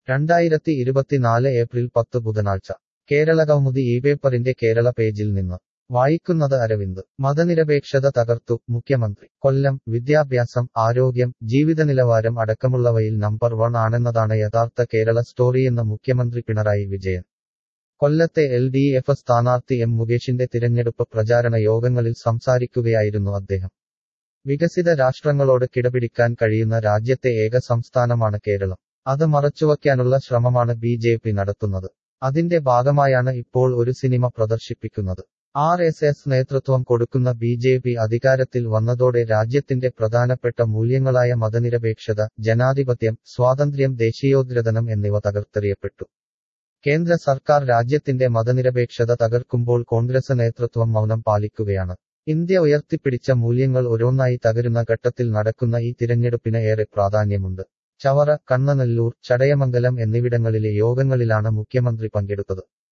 രണ്ടായിരത്തി ഇരുപത്തിനാല് ഏപ്രിൽ പത്ത് ബുധനാഴ്ച കേരള കൗമുദി ഈ പേപ്പറിന്റെ കേരള പേജിൽ നിന്ന് വായിക്കുന്നത് അരവിന്ദ് മതനിരപേക്ഷത തകർത്തു മുഖ്യമന്ത്രി കൊല്ലം വിദ്യാഭ്യാസം ആരോഗ്യം ജീവിതനിലവാരം അടക്കമുള്ളവയിൽ നമ്പർ വൺ ആണെന്നതാണ് യഥാർത്ഥ കേരള സ്റ്റോറിയെന്ന് മുഖ്യമന്ത്രി പിണറായി വിജയൻ കൊല്ലത്തെ എൽ ഡി എഫ് സ്ഥാനാർത്ഥി എം മുകേഷിന്റെ തിരഞ്ഞെടുപ്പ് പ്രചാരണ യോഗങ്ങളിൽ സംസാരിക്കുകയായിരുന്നു അദ്ദേഹം വികസിത രാഷ്ട്രങ്ങളോട് കിടപിടിക്കാൻ കഴിയുന്ന രാജ്യത്തെ ഏക സംസ്ഥാനമാണ് കേരളം അത് മറച്ചുവയ്ക്കാനുള്ള ശ്രമമാണ് ബി ജെ പി നടത്തുന്നത് അതിന്റെ ഭാഗമായാണ് ഇപ്പോൾ ഒരു സിനിമ പ്രദർശിപ്പിക്കുന്നത് ആർ എസ് എസ് നേതൃത്വം കൊടുക്കുന്ന ബി ജെ പി അധികാരത്തിൽ വന്നതോടെ രാജ്യത്തിന്റെ പ്രധാനപ്പെട്ട മൂല്യങ്ങളായ മതനിരപേക്ഷത ജനാധിപത്യം സ്വാതന്ത്ര്യം ദേശീയോദ്ഗ്രഥനം എന്നിവ തകർത്തെറിയപ്പെട്ടു കേന്ദ്ര സർക്കാർ രാജ്യത്തിന്റെ മതനിരപേക്ഷത തകർക്കുമ്പോൾ കോൺഗ്രസ് നേതൃത്വം മൗനം പാലിക്കുകയാണ് ഇന്ത്യ ഉയർത്തിപ്പിടിച്ച മൂല്യങ്ങൾ ഓരോന്നായി തകരുന്ന ഘട്ടത്തിൽ നടക്കുന്ന ഈ തിരഞ്ഞെടുപ്പിന് ഏറെ പ്രാധാന്യമുണ്ട് ചവറ കണ്ണനല്ലൂർ ചടയമംഗലം എന്നിവിടങ്ങളിലെ യോഗങ്ങളിലാണ് മുഖ്യമന്ത്രി പങ്കെടുത്തത്